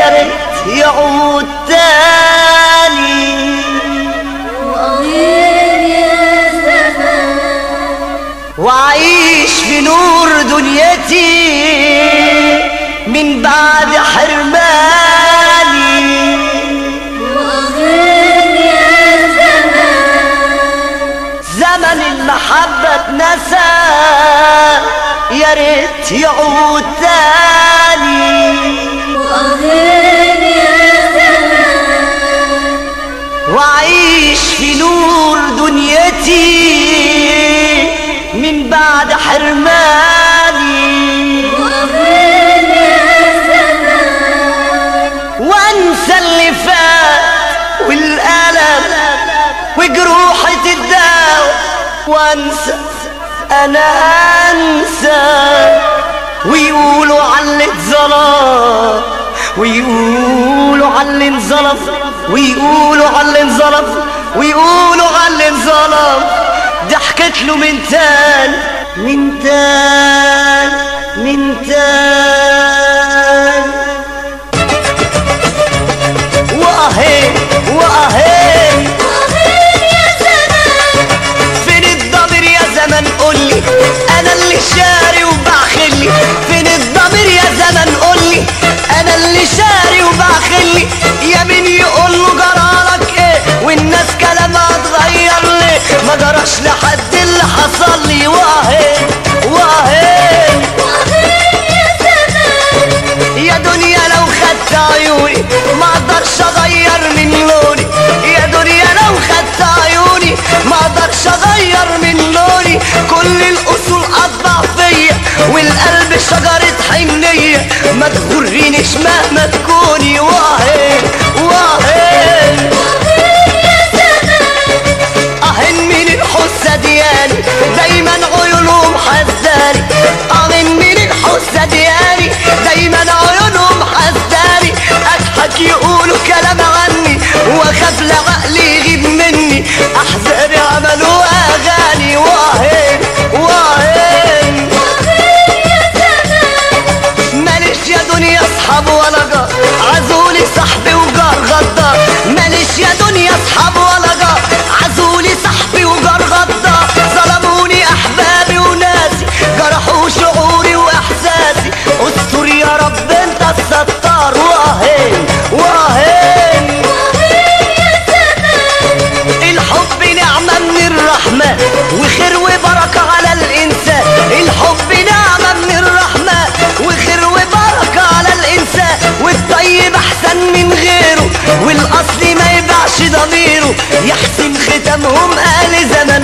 يا ريت يعود تاني وأغير يا زمان وعيش في نور دنيتي من بعد حرماني وأغير يا زمان زمن المحبة اتنسى يا ريت يعود تاني وأغير يا زمان وعيش في نور دنيتي من بعد حرماني وأغير يا زمان وانسى اللي فات والألم وجروحة الدواء وانسى انا انسى ويقولوا على اللي اتظلم ويقولوا على اللي انظلم ويقولوا على اللي انظلم ويقولوا على اللي انظلم ضحكت له من تاني من تاني من تاني واهي واهي وأغير يا زمان فين الضمير يا زمن قولي انا اللي شاري وبعخلي فين الضمير يا زمن قولي انا اللي شاري وبعخلي يا مين يقول له جرالك ايه والناس كلامها اتغير ليه ما جراش لحد اللي حصل لي واهي واهي وأغير يا زمان يا دنيا لو خدت عيوني ما اقدرش اغير من لوني يا دنيا لو خدت عيوني ما اقدرش اغير من لوني كل الاصول اطبع فيا والقلب شجرة حنية ما تغرنيش مهما تكوني واهي واهي وأغير يا زمان اهن من الحسة دياني دايما عيونهم حزاني اهن من الحسة دياني دايما عيونهم حزاني اضحك يقولوا كلام عني واخاف لعقلي يغيب مني احزاني عملوا اغاني واهن واهن وأغير يا زمان ماليش يا دنيا اصحاب ولا جار عزولي صاحبي وجار غدار ماليش يا دنيا اصحاب ولا جار عزولي صاحبي وجار غدار ظلموني احبابي وناسي جرحوا شعوري واحساسي استر يا رب انت الستار واهين واهين وأغير يا زمان الحب نعمة من الرحمن وخير وبركة على الإنسان الحب نعمة من الرحمن وخير وبركة على الإنسان والطيب أحسن من غيره والأصل ما يبيعش ضميره يحسن ختامهم آل زمن